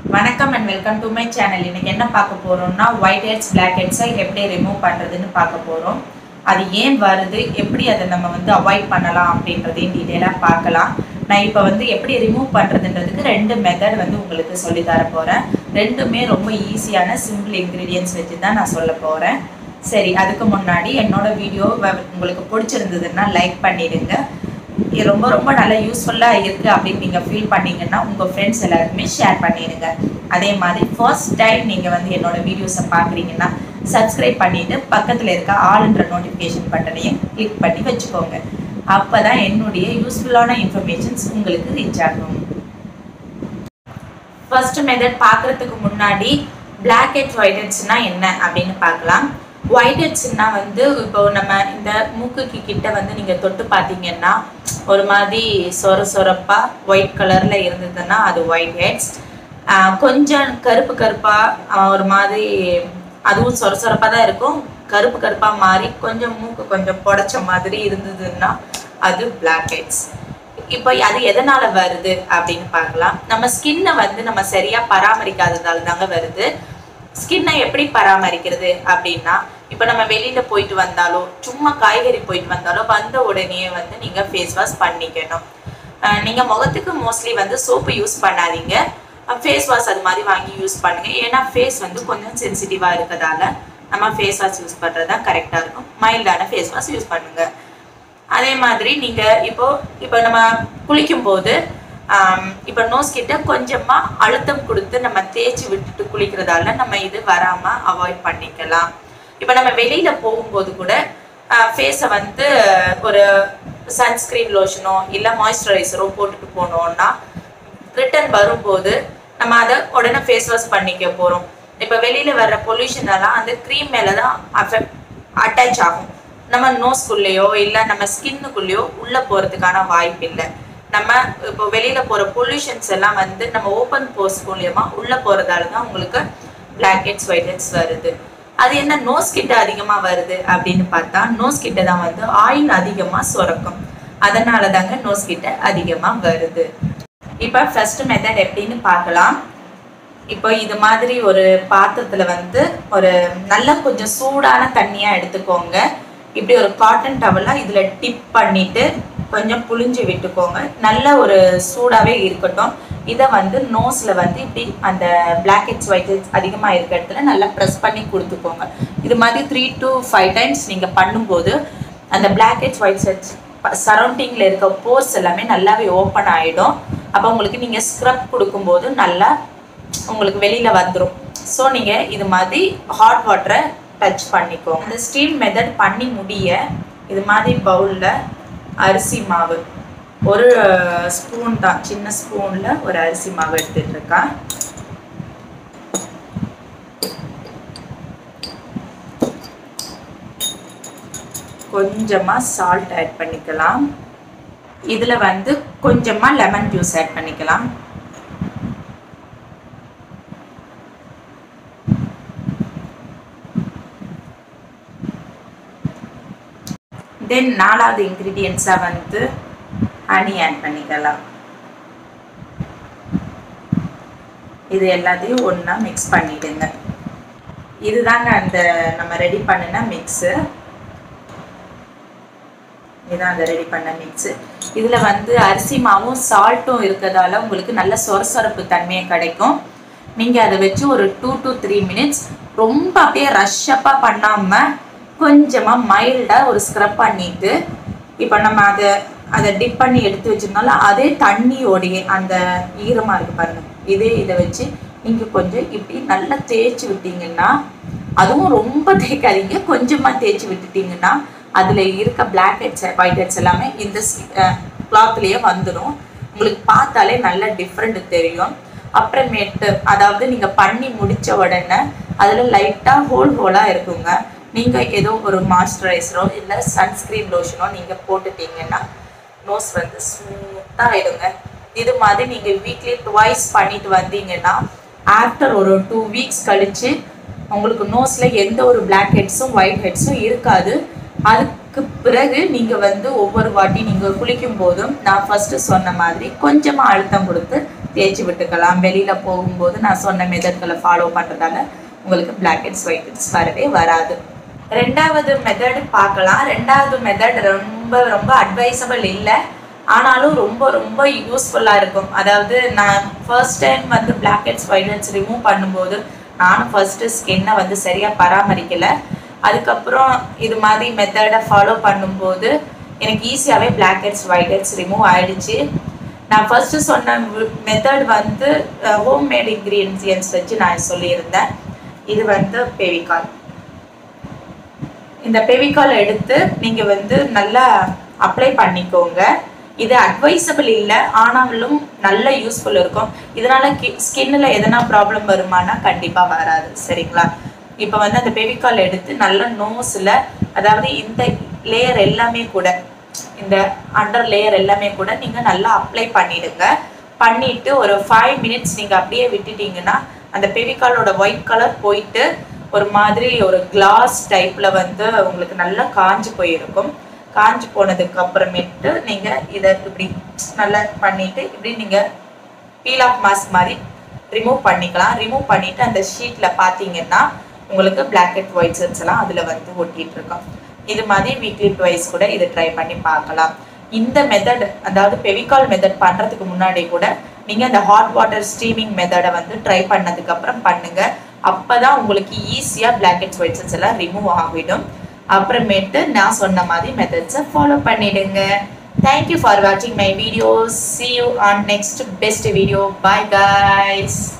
வணக்கம் and welcome to my channel இன்னைக்கு என்ன பார்க்க போறோம்னா ஒயிட் ஹெட்ஸ் பிளாக் ஹெட்ஸை எப்படி ரிமூவ் பண்றதுன்னு பார்க்க போறோம் அது ஏன் வருது எப்படி அதை நம்ம வந்து அவாய்ட் பண்ணலாம் அப்படின்றதையும் டீட்டெயிலாக பார்க்கலாம் நான் இப்போ வந்து எப்படி ரிமூவ் பண்ணுறதுன்றதுக்கு ரெண்டு மெத்தட் வந்து உங்களுக்கு சொல்லி தர போகிறேன் ரெண்டுமே ரொம்ப ஈஸியான சிம்பிள் இன்க்ரீடியன்ஸ் வச்சு தான் நான் சொல்ல போகிறேன் சரி அதுக்கு முன்னாடி என்னோட வீடியோ உங்களுக்கு பிடிச்சிருந்ததுன்னா லைக் பண்ணிடுங்க இது ரொம்ப ரொம்ப நல்ல யூஸ்ஃபுல்லாக இருக்குது அப்படின்னு நீங்கள் ஃபீல் பண்ணீங்கன்னா உங்கள் ஃப்ரெண்ட்ஸ் எல்லாருக்குமே ஷேர் பண்ணிடுங்க அதே மாதிரி ஃபர்ஸ்ட் டைம் நீங்கள் வந்து என்னோட வீடியோஸை பார்க்குறீங்கன்னா சப்ஸ்கிரைப் பண்ணிவிட்டு பக்கத்தில் இருக்க ஆளுன்ற நோட்டிஃபிகேஷன் பட்டனையும் கிளிக் பண்ணி வச்சுக்கோங்க அப்போ தான் என்னுடைய யூஸ்ஃபுல்லான இன்ஃபர்மேஷன்ஸ் உங்களுக்கு ரீச் ஆகும் ஃபர்ஸ்ட் மெத்தட் பார்க்குறதுக்கு முன்னாடி பிளாக் ஹெட்ஸ் ஒயிட் ஹெட்ஸ்னா என்ன அப்படின்னு பார்க்கலாம் ஒயிட் ஹெட்ஸ்னா வந்து இப்போ நம்ம இந்த மூக்குக்கு கிட்ட வந்து நீங்கள் தொட்டு பார்த்தீங்கன்னா ஒரு மாதிரி சொர சொரப்பாக ஒயிட் கலரில் இருந்ததுன்னா அது ஒயிட் ஹெட்ஸ் கொஞ்சம் கருப்பு கருப்பாக ஒரு மாதிரி அதுவும் சொர சொரப்பாக தான் இருக்கும் கருப்பு கருப்பாக மாறி கொஞ்சம் மூக்கு கொஞ்சம் புடைச்ச மாதிரி இருந்ததுன்னா அது பிளாக் ஹெட்ஸ் இப்போ அது எதனால வருது அப்படின்னு பார்க்கலாம் நம்ம ஸ்கின்னை வந்து நம்ம சரியா பராமரிக்காததால தாங்க வருது ஸ்கின்னை எப்படி பராமரிக்கிறது அப்படின்னா இப்போ நம்ம வெளியில போயிட்டு வந்தாலோ சும்மா காய்கறி போயிட்டு வந்தாலோ வந்த உடனே வந்து நீங்க ஃபேஸ் வாஷ் பண்ணிக்கணும் அஹ் நீங்க முகத்துக்கு மோஸ்ட்லி வந்து சோப்பு யூஸ் பண்ணாதீங்க ஃபேஸ் வாஷ் அது மாதிரி வாங்கி யூஸ் பண்ணுங்க ஏன்னா ஃபேஸ் வந்து கொஞ்சம் சென்சிட்டிவா இருக்கதால நம்ம ஃபேஸ் வாஷ் யூஸ் பண்றது தான் கரெக்டாக இருக்கும் மைல்டான ஃபேஸ் வாஷ் யூஸ் பண்ணுங்க அதே மாதிரி நீங்க இப்போ இப்போ நம்ம குளிக்கும் போது இப்போ நோஸ் கிட்ட கொஞ்சமா அழுத்தம் கொடுத்து நம்ம தேய்ச்சி விட்டுட்டு குளிக்கிறதால நம்ம இது வராம அவாய்ட் பண்ணிக்கலாம் இப்போ நம்ம வெளியில போகும்போது கூட ஃபேஸை வந்து ஒரு சன்ஸ்கிரீன் லோஷனோ இல்லை மாய்ஸ்சரைசரோ போட்டுட்டு போனோம்னா ரிட்டர்ன் வரும்போது நம்ம அதை உடனே ஃபேஸ் வாஷ் பண்ணிக்க போகிறோம் இப்போ வெளியில வர்ற பொல்யூஷன் எல்லாம் அந்த க்ரீம் மேலே தான் அஃபெக்ட் அட்டாச் ஆகும் நம்ம நோஸ்குள்ளேயோ இல்லை நம்ம ஸ்கின்னுக்குள்ளேயோ உள்ளே போகிறதுக்கான வாய்ப்பு இல்லை நம்ம இப்போ வெளியில போகிற பொல்யூஷன்ஸ் எல்லாம் வந்து நம்ம ஓப்பன் போர்ஸ் மூலியமா உள்ளே போகிறதால தான் உங்களுக்கு பிளாக் ஹெட்ஸ் ஒயிட் ஹெட்ஸ் வருது அது என்ன நோஸ் கிட்ட அதிகமாக வருது அப்படின்னு பார்த்தா நோஸ் கிட்ட தான் வந்து ஆயில் அதிகமாக சுரக்கும் அதனால தாங்க நோஸ் கிட்ட அதிகமாக வருது இப்போ ஃபர்ஸ்ட் மெத்தட் எப்படின்னு பார்க்கலாம் இப்போ இது மாதிரி ஒரு பாத்திரத்துல வந்து ஒரு நல்ல கொஞ்சம் சூடான தண்ணியா எடுத்துக்கோங்க இப்படி ஒரு காட்டன் டவலா இதுல டிப் பண்ணிட்டு கொஞ்சம் புளிஞ்சு விட்டுக்கோங்க நல்ல ஒரு சூடாவே இருக்கட்டும் இதை வந்து நோஸ்ல வந்து இப்படி அந்த பிளாக் ஹெட்ஸ் ஒயிட் ஹெட்ஸ் அதிகமாக இருக்க இடத்துல நல்லா ப்ரெஸ் பண்ணி கொடுத்துக்கோங்க இது மாதிரி த்ரீ டு ஃபைவ் டைம்ஸ் நீங்கள் பண்ணும்போது அந்த பிளாக் ஹெட்ஸ் ஒயிட் ஹெட்ஸ் சரௌண்டிங்கில் இருக்க போர்ஸ் எல்லாமே நல்லாவே ஓப்பன் ஆகிடும் அப்போ உங்களுக்கு நீங்கள் ஸ்க்ரப் கொடுக்கும்போது நல்லா உங்களுக்கு வெளியில் வந்துடும் ஸோ நீங்கள் இது மாதிரி ஹாட் வாட்டரை டச் பண்ணிக்கோங்க அந்த ஸ்டீம் மெத்தட் பண்ணி முடிய இது மாதிரி பவுலில் அரிசி மாவு ஒரு ஸ்பூன் தான் சின்ன ஸ்பூனில் ஒரு அரிசி மாவு எடுத்துட்டு இருக்கேன் கொஞ்சமாக சால்ட் ஆட் பண்ணிக்கலாம் இதில் வந்து கொஞ்சமாக லெமன் ஜூஸ் ஆட் பண்ணிக்கலாம் தென் நாலாவது இன்க்ரீடியன்ஸாக வந்து ஹனி ஆட் பண்ணிக்கலாம் இது எல்லாத்தையும் ஒன்றா மிக்ஸ் பண்ணிடுங்க இதுதாங்க அந்த நம்ம ரெடி பண்ணின மிக்ஸு இதுதான் அந்த ரெடி பண்ண மிக்ஸு இதில் வந்து அரிசி மாவும் சால்ட்டும் இருக்கிறதால உங்களுக்கு நல்ல சொரசொரப்பு தன்மையை கிடைக்கும் நீங்கள் அதை வச்சு ஒரு டூ டு த்ரீ மினிட்ஸ் ரொம்ப அப்படியே ரஷ்ஷப்பாக பண்ணாமல் கொஞ்சமாக மைல்டாக ஒரு ஸ்க்ரப் பண்ணிட்டு இப்போ நம்ம அதை அதை டிப் பண்ணி எடுத்து வச்சிருந்தாலும் அதே தண்ணியோடைய அந்த ஈரமாக இருக்கு பாருங்க இதே இதை வச்சு நீங்கள் கொஞ்சம் இப்படி நல்லா தேய்ச்சி விட்டீங்கன்னா அதுவும் ரொம்ப தேய்க்காதீங்க கொஞ்சமாக தேய்ச்சி விட்டுட்டீங்கன்னா அதில் இருக்க பிளாக் ஹெட்ஸ் ஒயிட் ஹெட்ஸ் எல்லாமே இந்த கிளாத்லேயே வந்துடும் உங்களுக்கு பார்த்தாலே நல்ல டிஃப்ரெண்ட் தெரியும் அப்புறமேட்டு அதாவது நீங்கள் பண்ணி முடித்த உடனே அதில் லைட்டாக ஹோல் ஹோலாக இருக்குங்க நீங்கள் ஏதோ ஒரு மாய்ஸ்சரைசரோ இல்லை சன்ஸ்க்ரீன் லோஷனோ நீங்கள் போட்டுட்டீங்கன்னா நோஸ் வந்து ஸ்மூத்தாக ஆகிடுங்க இது மாதிரி நீங்கள் வீக்லி டுவைஸ் பண்ணிட்டு வந்தீங்கன்னா ஆஃப்டர் ஒரு டூ வீக்ஸ் கழித்து உங்களுக்கு நோஸில் எந்த ஒரு பிளாக் ஹெட்ஸும் ஒயிட் ஹெட்ஸும் இருக்காது அதுக்கு பிறகு நீங்கள் வந்து ஒவ்வொரு வாட்டி நீங்கள் குளிக்கும் போதும் நான் ஃபஸ்ட்டு சொன்ன மாதிரி கொஞ்சமாக அழுத்தம் கொடுத்து தேய்ச்சி விட்டுக்கலாம் வெளியில் போகும்போது நான் சொன்ன மெத்தட்களை ஃபாலோ பண்ணுறதால உங்களுக்கு பிளாக் ஹெட்ஸ் ஒயிட் ஹெட்ஸ் வரவே வராது ரெண்டாவது மெத்தட் பார்க்கலாம் ரெண்டாவது மெத்தட் ரொம்ப ரொம்ப அட்வைசபிள் இல்லை ஆனாலும் ரொம்ப ரொம்ப யூஸ்ஃபுல்லாக இருக்கும் அதாவது நான் ஃபர்ஸ்ட் டைம் வந்து black heads white heads remove பண்ணும்போது நானும் ஃபர்ஸ்ட்டு ஸ்கின்னை வந்து சரியாக பராமரிக்கலை அதுக்கப்புறம் இது மாதிரி மெத்தடை ஃபாலோ பண்ணும்போது எனக்கு ஈஸியாகவே black heads white heads remove ஆயிடுச்சு நான் ஃபர்ஸ்ட்டு சொன்ன மெத்தட் வந்து ஹோம் மேட் இன்க்ரீடியன்ஸ் வச்சு நான் சொல்லியிருந்தேன் இது வந்து பெவிகால் இந்த பெவிகால் எடுத்து நீங்கள் வந்து நல்லா அப்ளை பண்ணிக்கோங்க இது அட்வைசபிள் இல்லை ஆனாலும் நல்ல யூஸ்ஃபுல் இருக்கும் இதனால ஸ்கின்னில் எதனா ப்ராப்ளம் வருமானா கண்டிப்பாக வராது சரிங்களா இப்போ வந்து அந்த பெவிகால் எடுத்து நல்ல நோஸில் அதாவது இந்த லேயர் எல்லாமே கூட இந்த அண்டர் லேயர் எல்லாமே கூட நீங்கள் நல்லா அப்ளை பண்ணிடுங்க பண்ணிட்டு ஒரு ஃபைவ் மினிட்ஸ் நீங்கள் அப்படியே விட்டுட்டீங்கன்னா அந்த பெவிகாலோட ஒயிட் கலர் போயிட்டு ஒரு மாதிரி ஒரு கிளாஸ் டைப்பில் வந்து உங்களுக்கு நல்லா காஞ்சு போயிருக்கும் காஞ்சு போனதுக்கு அப்புறமேட்டு நீங்கள் இதை இப்படி நல்லா பண்ணிட்டு இப்படி நீங்கள் பீல் ஆஃப் மாஸ்க் மாதிரி ரிமூவ் பண்ணிக்கலாம் ரிமூவ் பண்ணிட்டு அந்த ஷீட்டில் பார்த்தீங்கன்னா உங்களுக்கு பிளாக் அண்ட் ஒயிட் செட்ஸ் எல்லாம் அதில் வந்து ஒட்டிட்டு இருக்கோம் இது மாதிரி வீக்லி ட்வைஸ் கூட இதை ட்ரை பண்ணி பார்க்கலாம் இந்த மெத்தட் அதாவது பெவிகால் மெத்தட் பண்ணுறதுக்கு முன்னாடி கூட நீங்கள் அந்த ஹாட் வாட்டர் ஸ்டீமிங் மெத்தடை வந்து ட்ரை பண்ணதுக்கு அப்புறம் பண்ணுங்க அப்பதான் உங்களுக்கு ஈஸியாக பிளாக் அண்ட் ஒயிட் செட்ஸ் எல்லாம் ரிமூவ் ஆகிடும் அப்புறமேட்டு நான் சொன்ன மாதிரி மெத்தட்ஸை ஃபாலோ பண்ணிடுங்க தேங்க்யூ ஃபார் வாட்சிங் my videos see you on next best video bye guys